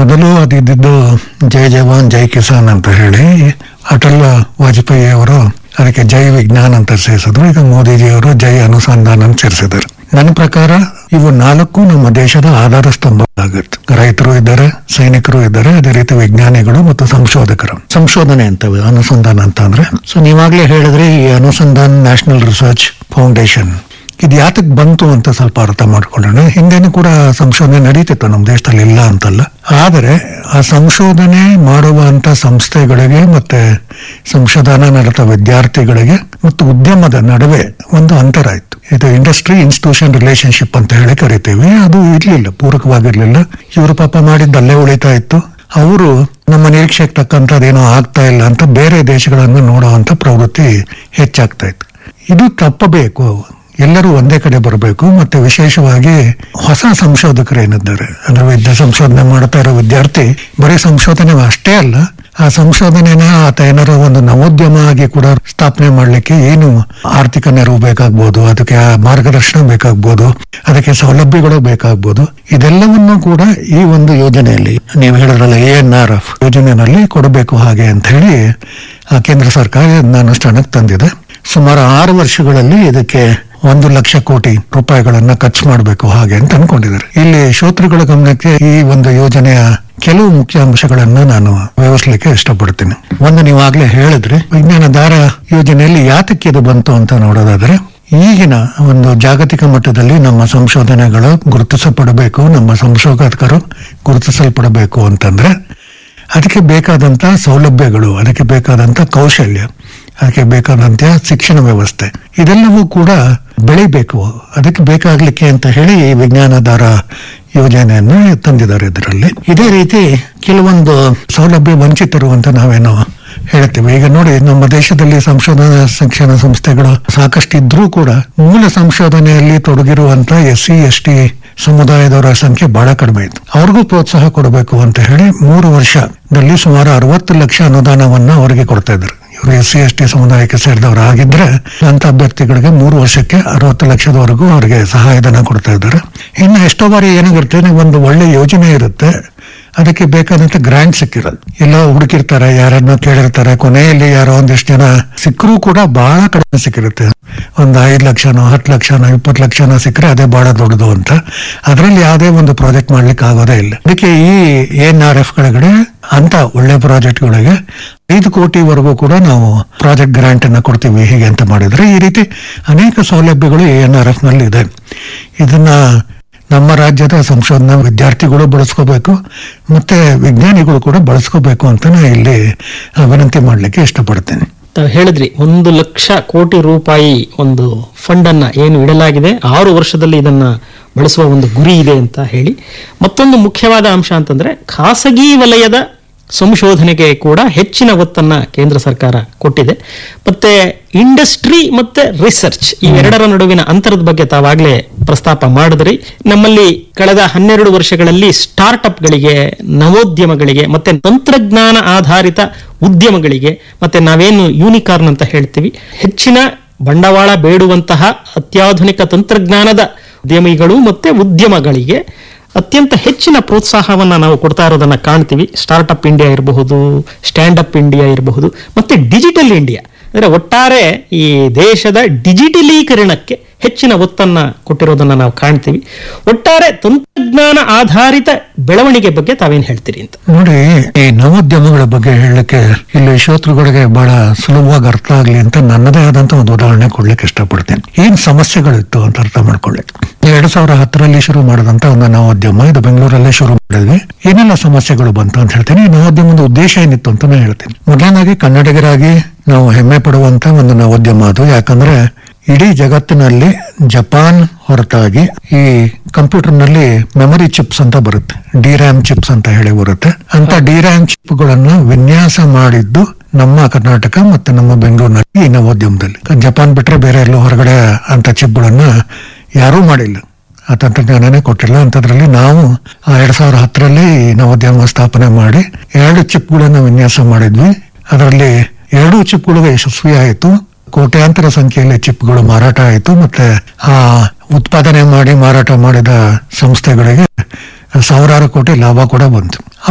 ಮೊದಲು ಅದಿದ್ದು ಜೈ ಜವಾನ್ ಜೈ ಕಿಸಾನ್ ಅಂತ ಹೇಳಿ ಅಟಲ್ ವಾಜಪೇಯಿ ಅವರು ಅದಕ್ಕೆ ಜೈ ವಿಜ್ಞಾನ್ ಅಂತ ಸೇರಿಸಿದ್ರು ಈಗ ಮೋದಿಜಿಯವರು ಜೈ ಅನುಸಂಧಾನ ಅಂತ ಸೇರಿಸಿದ್ದಾರೆ ನನ್ನ ಪ್ರಕಾರ ಇವು ನಾಲ್ಕು ನಮ್ಮ ದೇಶದ ಆಧಾರ ಸ್ತಂಭ ಆಗುತ್ತೆ ರೈತರು ಇದ್ದಾರೆ ಸೈನಿಕರು ಇದ್ದಾರೆ ಅದೇ ರೀತಿ ವಿಜ್ಞಾನಿಗಳು ಮತ್ತು ಸಂಶೋಧಕರು ಸಂಶೋಧನೆ ಅಂತವೆ ಅನುಸಂಧಾನ ಅಂತ ಅಂದ್ರೆ ಸೊ ನೀವಾಗ್ಲೇ ಹೇಳಿದ್ರೆ ಈ ಅನುಸಂಧಾನ್ ನ್ಯಾಷನಲ್ ರಿಸರ್ಚ್ ಫೌಂಡೇಶನ್ ಇದು ಯಾತಕ್ ಬಂತು ಅಂತ ಸ್ವಲ್ಪ ಅರ್ಥ ಮಾಡ್ಕೊಳ್ಳೋಣ ಹಿಂದೆನೂ ಕೂಡ ಸಂಶೋಧನೆ ನಡೀತಿತ್ತು ನಮ್ಮ ದೇಶದಲ್ಲಿ ಇಲ್ಲ ಅಂತಲ್ಲ ಆದರೆ ಆ ಸಂಶೋಧನೆ ಮಾಡುವಂತ ಸಂಸ್ಥೆಗಳಿಗೆ ಮತ್ತೆ ಸಂಶೋಧನಾ ನಡೆದ ವಿದ್ಯಾರ್ಥಿಗಳಿಗೆ ಮತ್ತು ಉದ್ಯಮದ ನಡುವೆ ಒಂದು ಅಂತರ ಇತ್ತು ಇದು ಇಂಡಸ್ಟ್ರಿ ಇನ್ಸ್ಟಿಟ್ಯೂಷನ್ ರಿಲೇಶನ್ಶಿಪ್ ಅಂತ ಹೇಳಿ ಕರಿತೀವಿ ಅದು ಇರ್ಲಿಲ್ಲ ಪೂರಕವಾಗಿರ್ಲಿಲ್ಲ ಇವರು ಪಾಪ ಮಾಡಿದ್ದಲ್ಲೇ ಉಳಿತಾ ಇತ್ತು ಅವರು ನಮ್ಮ ನಿರೀಕ್ಷೆಗೆ ತಕ್ಕಂಥದ್ದೇನೋ ಆಗ್ತಾ ಇಲ್ಲ ಅಂತ ಬೇರೆ ದೇಶಗಳನ್ನು ನೋಡುವಂತ ಪ್ರವೃತ್ತಿ ಹೆಚ್ಚಾಗ್ತಾ ಇತ್ತು ಇದು ತಪ್ಪಬೇಕು ಎಲ್ಲರೂ ಒಂದೇ ಕಡೆ ಬರಬೇಕು ಮತ್ತೆ ವಿಶೇಷವಾಗಿ ಹೊಸ ಸಂಶೋಧಕರು ಏನಿದ್ದಾರೆ ಅಂದ್ರೆ ವಿದ್ಯಾ ಸಂಶೋಧನೆ ಮಾಡ್ತಾ ಇರೋ ವಿದ್ಯಾರ್ಥಿ ಬರೀ ಸಂಶೋಧನೆ ಅಷ್ಟೇ ಅಲ್ಲ ಆ ಸಂಶೋಧನೆನ ಆತ ಏನಾರ ಒಂದು ನವೋದ್ಯಮ ಆಗಿ ಕೂಡ ಸ್ಥಾಪನೆ ಮಾಡ್ಲಿಕ್ಕೆ ಏನು ಆರ್ಥಿಕ ನೆರವು ಬೇಕಾಗ್ಬೋದು ಅದಕ್ಕೆ ಆ ಮಾರ್ಗದರ್ಶನ ಬೇಕಾಗ್ಬೋದು ಅದಕ್ಕೆ ಸೌಲಭ್ಯಗಳು ಬೇಕಾಗ್ಬೋದು ಇದೆಲ್ಲವನ್ನೂ ಕೂಡ ಈ ಒಂದು ಯೋಜನೆಯಲ್ಲಿ ನೀವು ಹೇಳಿದ್ರಲ್ಲ ಎ ಎನ್ ಆರ್ ಎಫ್ ಯೋಜನೆಯಲ್ಲಿ ಕೊಡಬೇಕು ಹಾಗೆ ಅಂತ ಹೇಳಿ ಆ ಕೇಂದ್ರ ಸರ್ಕಾರ ಇದನ್ನ ಅನುಷ್ಠಾನಕ್ಕೆ ತಂದಿದೆ ಸುಮಾರು ಆರು ವರ್ಷಗಳಲ್ಲಿ ಇದಕ್ಕೆ ಒಂದು ಲಕ್ಷ ಕೋಟಿ ರೂಪಾಯಿಗಳನ್ನ ಖರ್ಚು ಮಾಡಬೇಕು ಹಾಗೆ ಅಂತ ಅನ್ಕೊಂಡಿದ್ದಾರೆ ಇಲ್ಲಿ ಶ್ರೋತೃಗಳ ಗಮನಕ್ಕೆ ಈ ಒಂದು ಯೋಜನೆಯ ಕೆಲವು ಮುಖ್ಯ ಅಂಶಗಳನ್ನ ನಾನು ವಿವರಿಸಲಿಕ್ಕೆ ಇಷ್ಟಪಡ್ತೀನಿ ಒಂದು ನೀವಾಗ್ಲೇ ಹೇಳಿದ್ರೆ ವಿಜ್ಞಾನ ದಾರ ಯೋಜನೆಯಲ್ಲಿ ಯಾತಕ್ಕೆ ಇದು ಬಂತು ಅಂತ ನೋಡೋದಾದ್ರೆ ಈಗಿನ ಒಂದು ಜಾಗತಿಕ ಮಟ್ಟದಲ್ಲಿ ನಮ್ಮ ಸಂಶೋಧನೆಗಳು ಗುರುತಿಸಪಡಬೇಕು ನಮ್ಮ ಸಂಶೋಧಕರು ಗುರುತಿಸಲ್ಪಡಬೇಕು ಅಂತಂದ್ರೆ ಅದಕ್ಕೆ ಬೇಕಾದಂತ ಸೌಲಭ್ಯಗಳು ಅದಕ್ಕೆ ಬೇಕಾದಂತ ಕೌಶಲ್ಯ ಅದಕ್ಕೆ ಬೇಕಾದಂತ ಶಿಕ್ಷಣ ವ್ಯವಸ್ಥೆ ಇದೆಲ್ಲವೂ ಕೂಡ ಬೆಳಿಬೇಕು ಅದಕ್ಕೆ ಬೇಕಾಗ್ಲಿಕ್ಕೆ ಅಂತ ಹೇಳಿ ಈ ವಿಜ್ಞಾನದಾರ ಯೋಜನೆಯನ್ನು ತಂದಿದ್ದಾರೆ ಇದರಲ್ಲಿ ಇದೇ ರೀತಿ ಕೆಲವೊಂದು ಸೌಲಭ್ಯ ವಂಚಿತರು ಅಂತ ನಾವೇನೋ ಹೇಳ್ತೀವಿ ಈಗ ನೋಡಿ ನಮ್ಮ ದೇಶದಲ್ಲಿ ಸಂಶೋಧನಾ ಶಿಕ್ಷಣ ಸಂಸ್ಥೆಗಳು ಸಾಕಷ್ಟು ಇದ್ರೂ ಕೂಡ ಮೂಲ ಸಂಶೋಧನೆಯಲ್ಲಿ ತೊಡಗಿರುವಂತ ಎಸ್ ಸಿ ಎಸ್ ಟಿ ಸಮುದಾಯದವರ ಸಂಖ್ಯೆ ಬಹಳ ಕಡಿಮೆ ಇತ್ತು ಅವ್ರಿಗೂ ಪ್ರೋತ್ಸಾಹ ಕೊಡಬೇಕು ಅಂತ ಹೇಳಿ ಮೂರು ವರ್ಷದಲ್ಲಿ ಸುಮಾರು ಅರವತ್ತು ಲಕ್ಷ ಅನುದಾನವನ್ನ ಅವರಿಗೆ ಕೊಡ್ತಾ ಇದ್ರು ಇವರು ಎಸ್ ಸಿ ಎಸ್ ಟಿ ಸಮುದಾಯಕ್ಕೆ ಸೇರಿದವರು ಆಗಿದ್ರೆ ಅಂತ ಅಭ್ಯರ್ಥಿಗಳಿಗೆ ಮೂರು ವರ್ಷಕ್ಕೆ ಅರವತ್ತು ಲಕ್ಷದವರೆಗೂ ಅವರಿಗೆ ಸಹಾಯಧನ ಕೊಡ್ತಾ ಇದ್ದಾರೆ ಇನ್ನು ಎಷ್ಟೋ ಬಾರಿ ಏನಾಗಿರುತ್ತೆ ನೀವು ಒಂದು ಒಳ್ಳೆ ಯೋಜನೆ ಇರುತ್ತೆ ಅದಕ್ಕೆ ಬೇಕಾದಂತ ಗ್ರಾಂಟ್ ಸಿಕ್ಕಿರಲ್ಲ ಎಲ್ಲ ಹುಡುಕಿರ್ತಾರೆ ಯಾರನ್ನೋ ಕೇಳಿರ್ತಾರೆ ಕೊನೆಯಲ್ಲಿ ಯಾರೋ ಒಂದಿಷ್ಟು ಜನ ಸಿಕ್ಕರೂ ಕೂಡ ಬಹಳ ಕಡಿಮೆ ಸಿಕ್ಕಿರುತ್ತೆ ಒಂದು ಐದು ಲಕ್ಷನೋ ಹತ್ತು ಲಕ್ಷನೋ ಇಪ್ಪತ್ತು ಲಕ್ಷನೋ ಸಿಕ್ಕರೆ ಅದೇ ಬಹಳ ದೊಡ್ಡದು ಅಂತ ಅದರಲ್ಲಿ ಯಾವುದೇ ಒಂದು ಪ್ರಾಜೆಕ್ಟ್ ಮಾಡ್ಲಿಕ್ಕೆ ಆಗೋದೇ ಇಲ್ಲ ಅದಕ್ಕೆ ಈ ಎನ್ ಆರ್ ಎಫ್ ಕೆಳಗಡೆ ಅಂತ ಒಳ್ಳೆ ಪ್ರಾಜೆಕ್ಟ್ಗಳಿಗೆ ಐದು ಕೋಟಿವರೆಗೂ ಕೂಡ ನಾವು ಪ್ರಾಜೆಕ್ಟ್ ಗ್ರಾಂಟ್ ಅನ್ನ ಕೊಡ್ತೀವಿ ಹೀಗೆ ಅಂತ ಮಾಡಿದ್ರೆ ಈ ರೀತಿ ಅನೇಕ ಸೌಲಭ್ಯಗಳು ಎನ್ ಆರ್ ಎಫ್ ನಲ್ಲಿ ಇದೆ ಇದನ್ನ ನಮ್ಮ ರಾಜ್ಯದ ಸಂಶೋಧನಾ ವಿದ್ಯಾರ್ಥಿಗಳು ಬಳಸ್ಕೋಬೇಕು ಮತ್ತೆ ವಿಜ್ಞಾನಿಗಳು ಕೂಡ ಬಳಸ್ಕೋಬೇಕು ಅಂತ ನಾನು ಇಲ್ಲಿ ವಿನಂತಿ ಮಾಡಲಿಕ್ಕೆ ಇಷ್ಟಪಡ್ತೇನೆ ತಾವು ಹೇಳಿದ್ರಿ ಒಂದು ಲಕ್ಷ ಕೋಟಿ ರೂಪಾಯಿ ಒಂದು ಫಂಡ್ ಅನ್ನ ಏನು ಇಡಲಾಗಿದೆ ಆರು ವರ್ಷದಲ್ಲಿ ಇದನ್ನ ಬಳಸುವ ಒಂದು ಗುರಿ ಇದೆ ಅಂತ ಹೇಳಿ ಮತ್ತೊಂದು ಮುಖ್ಯವಾದ ಅಂಶ ಅಂತಂದ್ರೆ ಖಾಸಗಿ ವಲಯದ ಸಂಶೋಧನೆಗೆ ಕೂಡ ಹೆಚ್ಚಿನ ಒತ್ತನ್ನ ಕೇಂದ್ರ ಸರ್ಕಾರ ಕೊಟ್ಟಿದೆ ಮತ್ತೆ ಇಂಡಸ್ಟ್ರಿ ಮತ್ತೆ ರಿಸರ್ಚ್ ಇವೆರಡರ ನಡುವಿನ ಅಂತರದ ಬಗ್ಗೆ ತಾವಾಗ್ಲೇ ಪ್ರಸ್ತಾಪ ಮಾಡಿದ್ರಿ ನಮ್ಮಲ್ಲಿ ಕಳೆದ ಹನ್ನೆರಡು ವರ್ಷಗಳಲ್ಲಿ ಸ್ಟಾರ್ಟ್ಅಪ್ಗಳಿಗೆ ನವೋದ್ಯಮಗಳಿಗೆ ಮತ್ತೆ ತಂತ್ರಜ್ಞಾನ ಆಧಾರಿತ ಉದ್ಯಮಗಳಿಗೆ ಮತ್ತೆ ನಾವೇನು ಯೂನಿಕಾರ್ನ್ ಅಂತ ಹೇಳ್ತೀವಿ ಹೆಚ್ಚಿನ ಬಂಡವಾಳ ಬೇಡುವಂತಹ ಅತ್ಯಾಧುನಿಕ ತಂತ್ರಜ್ಞಾನದ ಉದ್ಯಮಿಗಳು ಮತ್ತೆ ಉದ್ಯಮಗಳಿಗೆ ಅತ್ಯಂತ ಹೆಚ್ಚಿನ ಪ್ರೋತ್ಸಾಹವನ್ನ ನಾವು ಕೊಡ್ತಾ ಇರೋದನ್ನ ಕಾಣ್ತೀವಿ ಸ್ಟಾರ್ಟ್ಅಪ್ ಇಂಡಿಯಾ ಇರಬಹುದು ಸ್ಟ್ಯಾಂಡ್ ಅಪ್ ಇಂಡಿಯಾ ಇರಬಹುದು ಮತ್ತೆ ಡಿಜಿಟಲ್ ಇಂಡಿಯಾ ಅಂದ್ರೆ ಒಟ್ಟಾರೆ ಈ ದೇಶದ ಡಿಜಿಟಲೀಕರಣಕ್ಕೆ ಹೆಚ್ಚಿನ ಒತ್ತನ್ನ ಕೊಟ್ಟಿರೋದನ್ನ ನಾವು ಕಾಣ್ತೀವಿ ಒಟ್ಟಾರೆ ತಂತ್ರಜ್ಞಾನ ಆಧಾರಿತ ಬೆಳವಣಿಗೆ ಬಗ್ಗೆ ತಾವೇನ್ ಹೇಳ್ತೀರಿ ಅಂತ ನೋಡಿ ಈ ನವೋದ್ಯಮಗಳ ಬಗ್ಗೆ ಹೇಳಲಿಕ್ಕೆ ಇಲ್ಲಿ ಶ್ರೋತೃಗಳಿಗೆ ಬಹಳ ಸುಲಭವಾಗಿ ಅರ್ಥ ಆಗ್ಲಿ ಅಂತ ನನ್ನದೇ ಆದಂತ ಒಂದು ಉದಾಹರಣೆ ಕೊಡ್ಲಿಕ್ಕೆ ಇಷ್ಟಪಡ್ತೇನೆ ಏನ್ ಸಮಸ್ಯೆಗಳಿತ್ತು ಅಂತ ಅರ್ಥ ಮಾಡ್ಕೊಳ್ಳಿ ಎರಡ್ ಸಾವಿರ ಹತ್ತರಲ್ಲಿ ಶುರು ಮಾಡಿದಂತ ಒಂದು ನವೋದ್ಯಮ ಇದು ಬೆಂಗಳೂರಲ್ಲೇ ಶುರು ಮಾಡಿದ್ವಿ ಏನೆಲ್ಲ ಸಮಸ್ಯೆಗಳು ಬಂತು ಅಂತ ಹೇಳ್ತೀನಿ ಈ ನವೋದ್ಯಮದ ಉದ್ದೇಶ ಏನಿತ್ತು ಅಂತ ನಾನು ಹೇಳ್ತೀನಿ ಮೊದಲನೇದಾಗಿ ಕನ್ನಡಿಗರಾಗಿ ನಾವು ಹೆಮ್ಮೆ ಪಡುವಂತ ಒಂದು ನವೋದ್ಯಮ ಅದು ಯಾಕಂದ್ರೆ ಇಡೀ ಜಗತ್ತಿನಲ್ಲಿ ಜಪಾನ್ ಹೊರತಾಗಿ ಈ ಕಂಪ್ಯೂಟರ್ ನಲ್ಲಿ ಮೆಮೊರಿ ಚಿಪ್ಸ್ ಅಂತ ಬರುತ್ತೆ ಡಿ ರ್ಯಾಮ್ ಚಿಪ್ಸ್ ಅಂತ ಹೇಳಿ ಬರುತ್ತೆ ಅಂತ ಡಿ ರ್ಯಾಮ್ ಚಿಪ್ ಗಳನ್ನ ವಿನ್ಯಾಸ ಮಾಡಿದ್ದು ನಮ್ಮ ಕರ್ನಾಟಕ ಮತ್ತೆ ನಮ್ಮ ಬೆಂಗಳೂರಿನಲ್ಲಿ ಈ ನವೋದ್ಯಮದಲ್ಲಿ ಜಪಾನ್ ಬಿಟ್ರೆ ಬೇರೆ ಎಲ್ಲೋ ಹೊರಗಡೆ ಅಂತ ಚಿಪ್ಗಳನ್ನ ಯಾರೂ ಮಾಡಿಲ್ಲ ಆ ತಂತ್ರಜ್ಞಾನನೇ ಕೊಟ್ಟಿಲ್ಲ ಅಂತದ್ರಲ್ಲಿ ನಾವು ಆ ಎರಡ್ ಸಾವಿರ ಹತ್ತರಲ್ಲಿ ಈ ನವೋದ್ಯಮ ಸ್ಥಾಪನೆ ಮಾಡಿ ಎರಡು ಚಿಪ್ಗಳನ್ನ ವಿನ್ಯಾಸ ಮಾಡಿದ್ವಿ ಅದರಲ್ಲಿ ಎರಡು ಚಿಪ್ಗಳು ಯಶಸ್ವಿ ಆಯಿತು ಕೋಟ್ಯಾಂತರ ಸಂಖ್ಯೆಯಲ್ಲಿ ಚಿಪ್ಗಳು ಮಾರಾಟ ಆಯಿತು ಮತ್ತೆ ಆ ಉತ್ಪಾದನೆ ಮಾಡಿ ಮಾರಾಟ ಮಾಡಿದ ಸಂಸ್ಥೆಗಳಿಗೆ ಸಾವಿರಾರು ಕೋಟಿ ಲಾಭ ಕೂಡ ಬಂತು